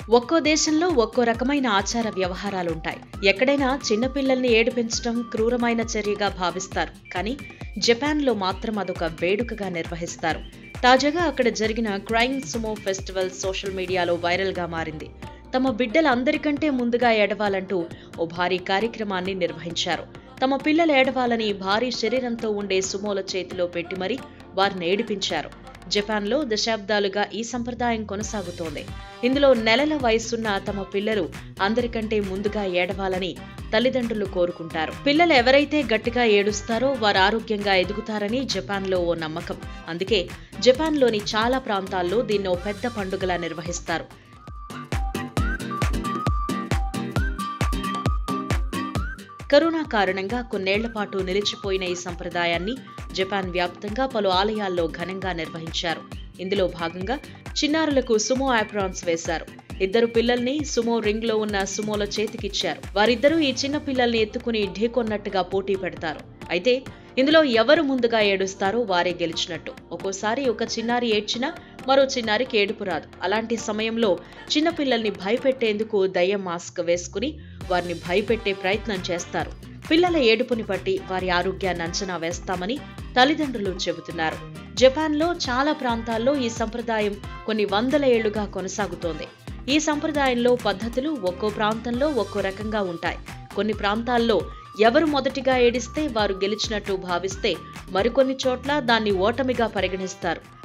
ఒక్కో దేశంలో ఒక్కో రకమైన ఆచార వ్యవహారాలుంటాయి ఎక్కడైనా చిన్నపిల్లల్ని ఏడిపించడం క్రూరమైన చర్యగా భావిస్తారు కానీ జపాన్లో మాత్రం అదొక వేడుకగా నిర్వహిస్తారు తాజాగా అక్కడ జరిగిన క్రైమ్ సుమో ఫెస్టివల్ సోషల్ మీడియాలో వైరల్గా మారింది తమ బిడ్డలందరికంటే ముందుగా ఏడవాలంటూ ఓ భారీ కార్యక్రమాన్ని నిర్వహించారు తమ పిల్లలు ఏడవాలని భారీ శరీరంతో ఉండే సుమోల చేతిలో పెట్టి మరీ వారిని ఏడిపించారు జపాన్లో దశాబ్దాలుగా ఈ సంప్రదాయం కొనసాగుతోంది ఇందులో నెలల వయసున్న తమ పిల్లలు అందరికంటే ముందుగా ఏడవాలని తల్లిదండ్రులు కోరుకుంటారు పిల్లలు ఎవరైతే గట్టిగా ఏడుస్తారో వారు ఆరోగ్యంగా ఎదుగుతారని జపాన్లో ఓ నమ్మకం అందుకే జపాన్లోని చాలా ప్రాంతాల్లో దీన్ని ఓ పెద్ద పండుగలా నిర్వహిస్తారు కరోనా కారణంగా కొన్నేళ్ల పాటు నిలిచిపోయిన ఈ సంప్రదాయాన్ని జపాన్ వ్యాప్తంగా పలు ఆలయాల్లో ఘనంగా నిర్వహించారు ఇందులో భాగంగా చిన్నారులకు సుమో ఆప్రాన్స్ వేశారు ఇద్దరు పిల్లల్ని సుమో రింగ్ లో ఉన్న సుమోల చేతికిచ్చారు వారిద్దరూ ఈ చిన్న పిల్లల్ని ఎత్తుకుని ఢీకొన్నట్టుగా పోటీ పెడతారు అయితే ఇందులో ఎవరు ముందుగా ఏడుస్తారో వారే గెలిచినట్టు ఒక్కోసారి ఒక చిన్నారి ఏడ్చినా మరో చిన్నారికి ఏడుపు రాదు అలాంటి సమయంలో చిన్నపిల్లల్ని భయపెట్టేందుకు దయ్యం మాస్క్ వేసుకుని వారిని భయపెట్టే ప్రయత్నం చేస్తారు పిల్లల ఏడుపుని బట్టి వారి ఆరోగ్యాన్ని అంచనా వేస్తామని తల్లిదండ్రులు చెబుతున్నారు జపాన్లో చాలా ప్రాంతాల్లో ఈ సంప్రదాయం కొన్ని వందల ఏళ్లుగా కొనసాగుతోంది ఈ సంప్రదాయంలో పద్ధతులు ఒక్కో ప్రాంతంలో ఒక్కో రకంగా ఉంటాయి కొన్ని ప్రాంతాల్లో ఎవరు మొదటిగా ఏడిస్తే వారు గెలిచినట్టు భావిస్తే మరికొన్ని చోట్ల దాన్ని ఓటమిగా పరిగణిస్తారు